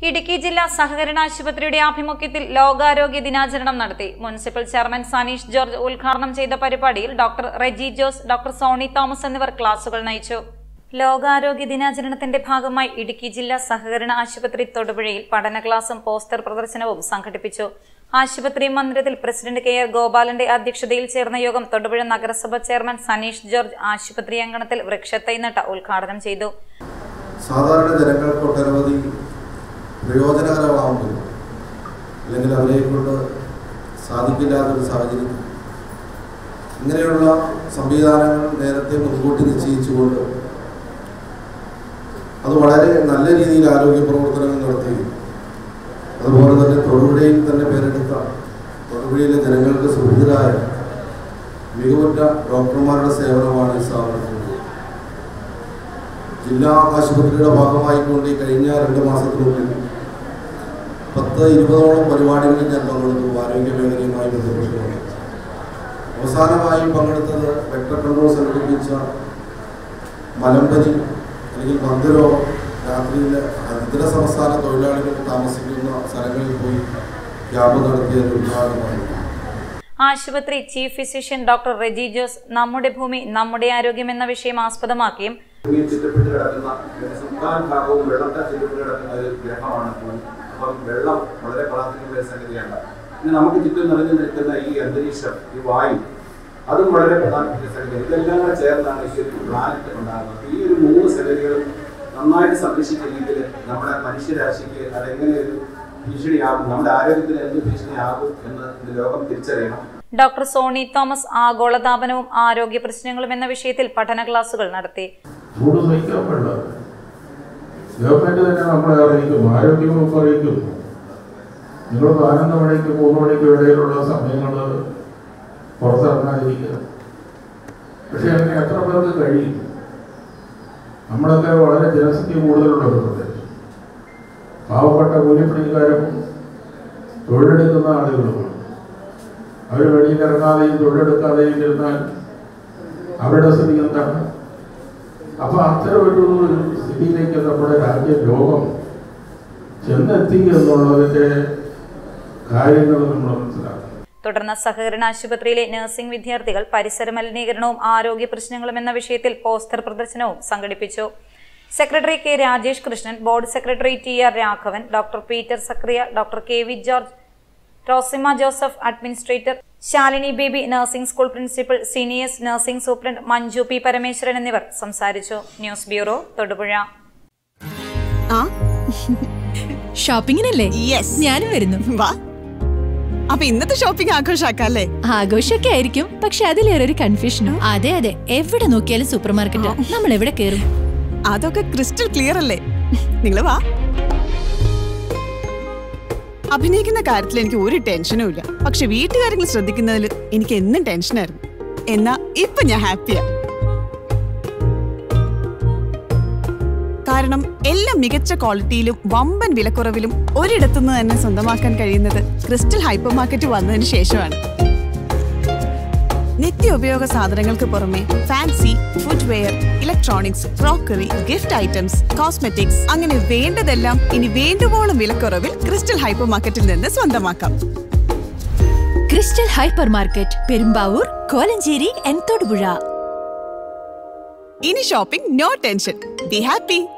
ഇടുക്കി ജില്ലാ സഹകരണ ആശുപത്രിയുടെ ആഭിമുഖ്യത്തിൽ ലോകാരോഗ്യ ദിനാചരണം നടത്തി മുനിസിപ്പൽ ചെയർമാൻ സനീഷ് ജോർജ് ഉദ്ഘാടനം ചെയ്ത പരിപാടിയിൽ ഡോക്ടർ റെജി ജോസ് ഡോക്ടർ സോണി തോമസ് എന്നിവർ ക്ലാസുകൾ നയിച്ചു ലോകാരോഗ്യ ദിനാചരണത്തിന്റെ ഭാഗമായി ഇടുക്കി ജില്ലാ സഹകരണ ആശുപത്രി തൊടുപുഴയിൽ പഠന ക്ലാസും പോസ്റ്റർ പ്രദർശനവും സംഘടിപ്പിച്ചു ആശുപത്രി മന്ദിരത്തിൽ പ്രസിഡന്റ് കെ ആർ ഗോപാലന്റെ അധ്യക്ഷതയിൽ ചേർന്ന യോഗം തൊടുപുഴ നഗരസഭ ചെയർമാൻ സനീഷ് ജോർജ് ആശുപത്രി അങ്കണത്തിൽ വൃക്ഷത്തൈ നട്ട ഉദ്ഘാടനം ചെയ്തു സാധാരണ ജനങ്ങൾക്ക് ഒട്ടനവധി പ്രയോജനകരമാവുമ്പോൾ അല്ലെങ്കിൽ അവരെ കൊണ്ട് സാധിക്കില്ലാത്തൊരു സാഹചര്യത്തിൽ ഇങ്ങനെയുള്ള സംവിധാനങ്ങൾ നേരത്തെ മുൻകൂട്ടി നിശ്ചയിച്ചുകൊണ്ട് അത് വളരെ നല്ല രീതിയിൽ ആരോഗ്യ പ്രവർത്തനങ്ങൾ നടത്തുകയും അതുപോലെ തന്നെ തൊടുപുഴയിൽ തന്നെ പേരെടുത്ത തൊടുപുഴയിലെ ജനങ്ങൾക്ക് സുഹൃതരായ മികവുറ്റ ഡോക്ടർമാരുടെ സേവനമാണ് ഈ സ്ഥാപനത്തിനുള്ളത് ജില്ലാ ആശുപത്രിയുടെ ഭാഗമായിക്കൊണ്ട് ഈ കഴിഞ്ഞ രണ്ട് മാസത്തിനുള്ളിൽ പത്ത് ഇരുപതോളം പരിപാടികളിൽ ഞാൻ പങ്കെടുത്തു ആരോഗ്യ മേഖലയുമായി ബന്ധപ്പെട്ടുകൊണ്ട് അവസാനമായി പങ്കെടുത്തത് വെക്ടർ കൺട്രോൾ സംഘടിപ്പിച്ച മലമ്പനി അല്ലെങ്കിൽ മന്ദരോഗം രാത്രിയിൽ ഇതര സംസ്ഥാന തൊഴിലാളികൾ താമസിക്കുന്ന സ്ഥലങ്ങളിൽ പോയി ക്യാമ്പ് നടത്തിയ ഒരു ഉദ്ഘാടനമായിരുന്നു ആശുപത്രി chief physician doctor Reji Jose നമ്മുടെ ഭൂമി നമ്മുടെ ആരോഗ്യം എന്ന വിഷയം ആസ്പദമാക്കിയും ഭൂമിയിൽ ചുറ്റപ്പെട്ട് കിടക്കുന്ന മുക്കാൽ ഭാഗവും വെള്ളത്താൽ ചുറ്റപ്പെട്ട് കിടക്കുന്ന ഒരു ഗ്രഹമാണ് ഭൂമി അപ്പം വെള്ളം വളരെ പ്രാധാന്യമുള്ള ഒരു സംഗതിയാണ് ഇനി നമുക്ക് ചുറ്റും നിറഞ്ഞു നിൽക്കുന്ന ഈ അന്തരീക്ഷം ഈ വായു അതും വളരെ പ്രധാനപ്പെട്ട ഒരു സംഗതി ഇതെല്ലാം കൂടെ ചേർന്നാണ് ഈ ഒരു പ്ലാനറ്റ് ഉണ്ടാകുന്നത് ഈ ഒരു മൂന്ന് സംഗതികളും നന്നായിട്ട് സംരക്ഷിച്ചില്ലെങ്കിൽ നമ്മുടെ മനുഷ്യരാശിക്ക് അതെങ്ങനെ ഒരു ഭീഷണിയാകും നമ്മുടെ ആരോഗ്യത്തിന് എന്ത് ഭീഷണിയാകും എന്ന് ഇന്ന് ലോകം തിരിച്ചറിയണം ഡോക്ടർ സോണി തോമസ് ആഗോളതാപനവും ആരോഗ്യ പ്രശ്നങ്ങളും എന്ന വിഷയത്തിൽ പഠന ക്ലാസുകൾ നടത്തി ചൂട് സഹിക്കാൻ പാടില്ല ഗവൺമെന്റ് തന്നെ നമ്മളെ അറിയിക്കും ആരോഗ്യ വകുപ്പ് അറിയിക്കും നിങ്ങൾ പതിനൊന്ന് മണിക്ക് മൂന്ന് മണിക്ക് ഇടയിലുള്ള സമയങ്ങൾ പുറത്തിറങ്ങാതിരിക്കുക പക്ഷെ അങ്ങനെ എത്ര പേർക്ക് കഴിയും നമ്മളൊക്കെ വളരെ ജനസംഖ്യ കൂടുതലുള്ള ഒരു പ്രദേശം പാവപ്പെട്ട കൂലിപ്പണിക്കാരും തൊഴിലെടുക്കുന്ന ആളുകളുമാണ് അവർ വെളിയിലിറങ്ങാതെയും തൊഴിലെടുക്കാതെയും ഇരുന്നാൽ അവരുടെ സ്ഥിതി എന്താണ് അപ്പൊ അത്തരം ഒരു സ്ഥിതിയിലേക്ക് നമ്മുടെ രാജ്യം ലോകം ചെന്നെത്തി എന്നുള്ളതിന്റെ കാര്യങ്ങൾ നമ്മൾ മനസ്സിലാക്കണം തുടർന്ന് സഹകരണ ആശുപത്രിയിലെ നഴ്സിംഗ് വിദ്യാർത്ഥികൾ പരിസര മലിനീകരണവും ആരോഗ്യ പ്രശ്നങ്ങളും എന്ന വിഷയത്തിൽ പോസ്റ്റർ പ്രദർശനവും സംഘടിപ്പിച്ചു secretary K Rajesh Krishnan board secretary T R Raghavan doctor Peter Zachariah doctor K V George Rosamma Joseph administrator Shalini Baby nursing school principal seniors nursing superintendent Manju P Parameswaran എന്നിവർ സംസാരിച്ചു ന്യൂസ് ബ്യൂറോ തൊടുപുഴ ആ ഷോപ്പിങ്ങിനല്ലേ യെസ് ഞാനും വരുന്നു വാ അപ്പൊ ഇന്നത്തെ ഷോപ്പിംഗ് ആഘോഷാക്കല്ലേ ആഘോഷമൊക്കെ ആയിരിക്കും പക്ഷെ അതിലേറെ ഒരു കൺഫ്യൂഷനും അതെ അതെ എവിടെ നോക്കിയാലും സൂപ്പർ മാർക്കറ്റ് നമ്മൾ എവിടെ കയറും അതൊക്കെ ക്രിസ്റ്റൽ ക്ലിയർ അല്ലേ നിങ്ങൾ വാ അഭിനയിക്കുന്ന കാര്യത്തിൽ എനിക്ക് ഒരു ടെൻഷനും ഇല്ല പക്ഷെ വീട്ടുകാര്യങ്ങൾ ശ്രദ്ധിക്കുന്നതിൽ എനിക്ക് എന്നും ടെൻഷനായിരുന്നു എന്നാ ഇപ്പൊ ഞാൻ ഹാപ്പിയാ കാരണം എല്ലാം മികച്ച ക്വാളിറ്റിയിലും വമ്പൻ വിലക്കുറവിലും ഒരിടത്തുനിന്ന് തന്നെ സ്വന്തമാക്കാൻ കഴിയുന്നത് ക്രിസ്റ്റൽ ഹൈപ്പർ മാർക്കറ്റ് വന്നതിന് ശേഷമാണ് നിത്യോപയോഗ സാധനങ്ങൾക്ക് പുറമെ fancy footwear electronics crockery gift items cosmetics അങ്ങനെ വേണ്ടതെല്ലാം ഇനി വേണ്ടുവോളം വിലക്കുറവിൽ ക്രിസ്റ്റൽ ഹൈപ്പർ മാർക്കറ്റിൽ നിന്ന് സ്വന്തമാക്കാം crystal hypermarket Perumbavoor Kolenchery and Thodupuzha ഇനി shopping no tension be happy